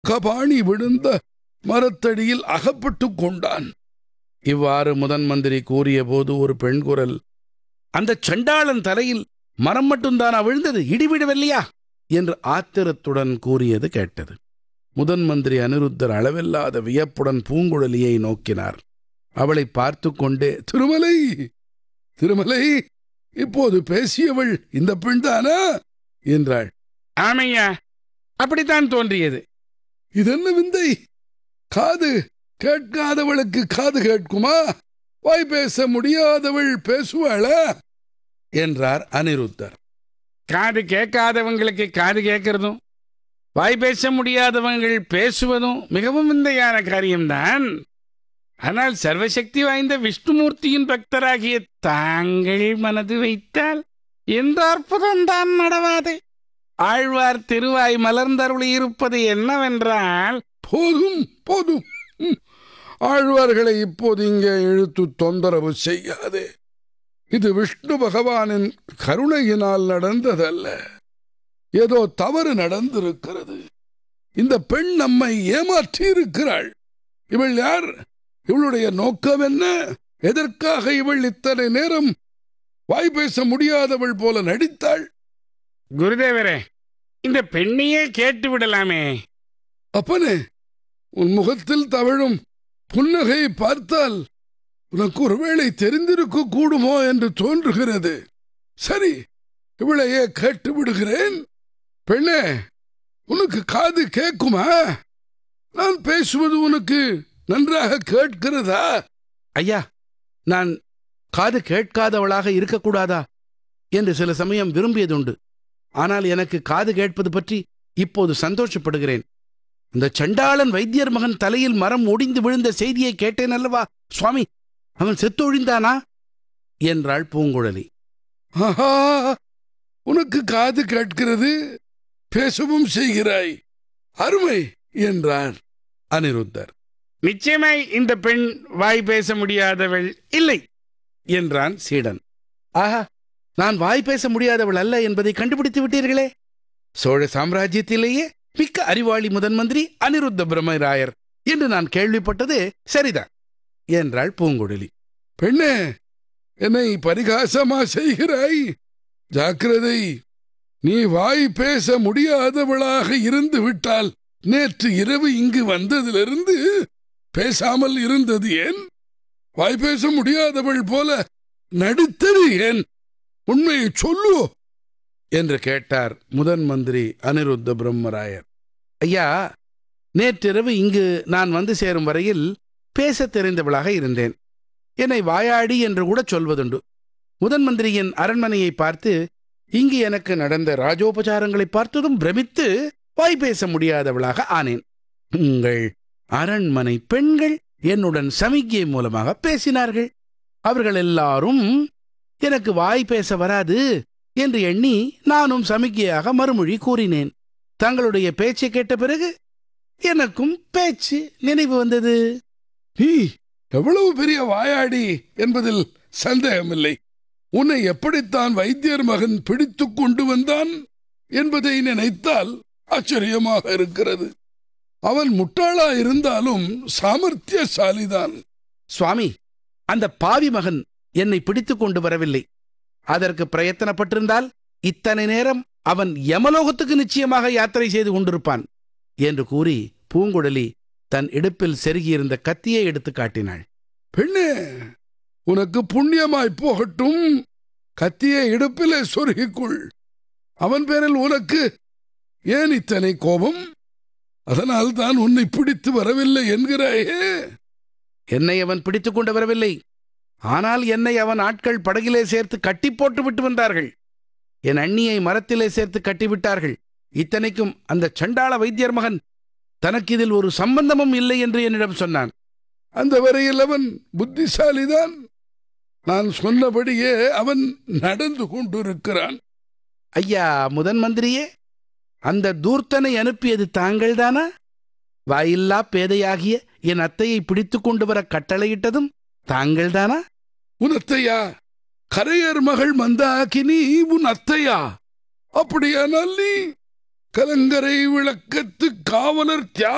கபாணி விழுந்த மரத்தடியில் அகப்பட்டுக் கொண்டான் இவ்வாறு முதன் மந்திரி கூறியபோது ஒரு பெண் குரல் அந்த சண்டாளன் தலையில் மரம் மட்டும்தானா விழுந்தது இடிவிடவில்லையா என்று ஆத்திரத்துடன் கூறியது கேட்டது முதன் மந்திரி அனிருத்தர் அளவில்லாத வியப்புடன் பூங்குழலியை நோக்கினார் அவளை பார்த்து கொண்டே திருமலை திருமலை இப்போது பேசியவள் இந்த பெண்தானா என்றாள் ஆமையா அப்படித்தான் தோன்றியது இதென்ன விந்தை காது கேட்காதவளுக்கு காது கேட்குமா வாய் பேச முடியாதவள் பேசுவாளா என்றார் அனிருத்தர் காது கேட்காதவங்களுக்கு காது கேட்கறதும் வாய் பேச முடியாதவங்கள் பேசுவதும் மிகவும் விந்தையான காரியம்தான் ஆனால் சர்வசக்தி வாய்ந்த விஷ்ணுமூர்த்தியின் பக்தராகிய தாங்கள் மனது வைத்தால் எந்த அற்புதம்தான் நடவாது ஆழ்வார் திருவாய் மலர்ந்தருளி இருப்பது என்னவென்றால் போதும் போதும் ம். ஆழ்வார்களை இப்போது இங்கே இழுத்து தொந்தரவு செய்யாதே இது விஷ்ணு பகவானின் கருணையினால் நடந்ததல்ல ஏதோ தவறு நடந்திருக்கிறது இந்த பெண் நம்மை ஏமாற்றி இருக்கிறாள் இவள் யார் இவளுடைய நோக்கம் என்ன எதற்காக இவள் இத்தனை நேரம் வாய் பேச முடியாதவள் போல நடித்தாள் குருதேவரே இந்த பெண்ணையே கேட்டு விடலாமே அப்பனே உன் முகத்தில் தவழும் புன்னகையை பார்த்தால் உனக்கு ஒருவேளை தெரிந்திருக்க கூடுமோ என்று தோன்றுகிறது சரி இவளையே கேட்டு விடுகிறேன் பெண்ணே உனக்கு காது கேட்குமா நான் பேசுவது உனக்கு நன்றாக கேட்கிறதா ஐயா நான் காது கேட்காதவளாக இருக்கக்கூடாதா என்று சில சமயம் விரும்பியதுண்டு ஆனால் எனக்கு காது கேட்பது பற்றி இப்போது சந்தோஷப்படுகிறேன் இந்த சண்டாளன் வைத்தியர் மகன் தலையில் மரம் ஒடிந்து விழுந்த செய்தியை கேட்டேன் அல்லவா சுவாமி அவன் செத்தொழிந்தானா என்றாள் பூங்குழலி ஆஹா உனக்கு காது கேட்கிறது பேசவும் செய்கிறாய் அருமை என்றார் அனிருத்தர் நிச்சயமாய் இந்த பெண் வாய் பேச முடியாதவள் இல்லை என்றான் சீடன் ஆஹா நான் வாய் பேச முடியாதவள் அல்ல என்பதை கண்டுபிடித்து விட்டீர்களே சோழ சாம்ராஜ்யத்திலேயே மிக்க அறிவாளி முதன் மந்திரி அனிருத்த பிரம்மராயர் என்று நான் கேள்விப்பட்டது சரிதான் என்றாள் பூங்குழலி பெண்ணே என்னை பரிகாசமா செய்கிறாய் ஜாக்கிரதை நீ வாய் பேச முடியாதவளாக இருந்து விட்டால் நேற்று இரவு இங்கு வந்ததிலிருந்து பேசாமல் இருந்தது ஏன் வாய் பேச முடியாதவள் போல நடித்தது ஏன் உண்மையை சொல்லு என்று கேட்டார் முதன் மந்திரி அனிருத்த பிரம்மராயர் ஐயா நேற்றிரவு இங்கு நான் வந்து சேரும் வரையில் பேசத் தெரிந்தவளாக இருந்தேன் என்னை வாயாடி என்று கூட சொல்வதுண்டு முதன் மந்திரியின் அரண்மனையை பார்த்து இங்கு எனக்கு நடந்த ராஜோபசாரங்களை பார்த்ததும் பிரமித்து வாய் பேச முடியாதவளாக ஆனேன் உங்கள் அரண்மனை பெண்கள் என்னுடன் சமிக்ஞை மூலமாக பேசினார்கள் அவர்கள் எல்லாரும் எனக்கு வாய் பேச வராது என்று எண்ணி நானும் சமிக்ஞையாக மறுமொழி கூறினேன் தங்களுடைய பேச்சை கேட்ட பிறகு எனக்கும் பேச்சு நினைவு வந்தது நீ எவ்வளவு பெரிய வாயாடி என்பதில் சந்தேகமில்லை உன்னை எப்படித்தான் வைத்தியர் மகன் பிடித்துக் கொண்டு வந்தான் என்பதை நினைத்தால் ஆச்சரியமாக இருக்கிறது அவன் முட்டாளா இருந்தாலும் சாமர்த்தியசாலிதான் சுவாமி அந்த பாவி மகன் என்னை பிடித்துக் கொண்டு வரவில்லை அதற்கு பிரயத்தனப்பட்டிருந்தால் இத்தனை நேரம் அவன் யமலோகத்துக்கு நிச்சயமாக யாத்திரை செய்து கொண்டிருப்பான் என்று கூறி பூங்குழலி தன் இடுப்பில் செருகியிருந்த கத்தியை எடுத்து காட்டினாள் பெண்ணே உனக்கு புண்ணியமாய் போகட்டும் கத்தியை இடுப்பிலே சொருகிக்குள் அவன் பேரில் உனக்கு ஏன் இத்தனை கோபம் அதனால் தான் உன்னை பிடித்து வரவில்லை என்கிறாயே என்னை அவன் பிடித்துக் கொண்டு வரவில்லை ஆனால் என்னை அவன் ஆட்கள் படகிலே சேர்த்து கட்டி போட்டு விட்டு வந்தார்கள் என் அண்ணியை மரத்திலே சேர்த்து கட்டிவிட்டார்கள் இத்தனைக்கும் அந்த சண்டாள வைத்தியர் மகன் தனக்கு இதில் ஒரு சம்பந்தமும் இல்லை என்று என்னிடம் சொன்னான் அந்த வரையில் அவன் புத்திசாலிதான் நான் சொன்னபடியே அவன் நடந்து கொண்டிருக்கிறான் ஐயா முதன் மந்திரியே அந்த தூர்த்தனை அனுப்பியது தாங்கள்தானா வாயில்லா பேதையாகிய என் அத்தையை பிடித்துக் கொண்டு வர கட்டளையிட்டதும் தாங்கள்தானா உன் அத்தையா கரையர் மகள் மந்தாகினி உன் அத்தையா அப்படியானால் நீ கலங்கரை விளக்கத்து காவலர் தியாக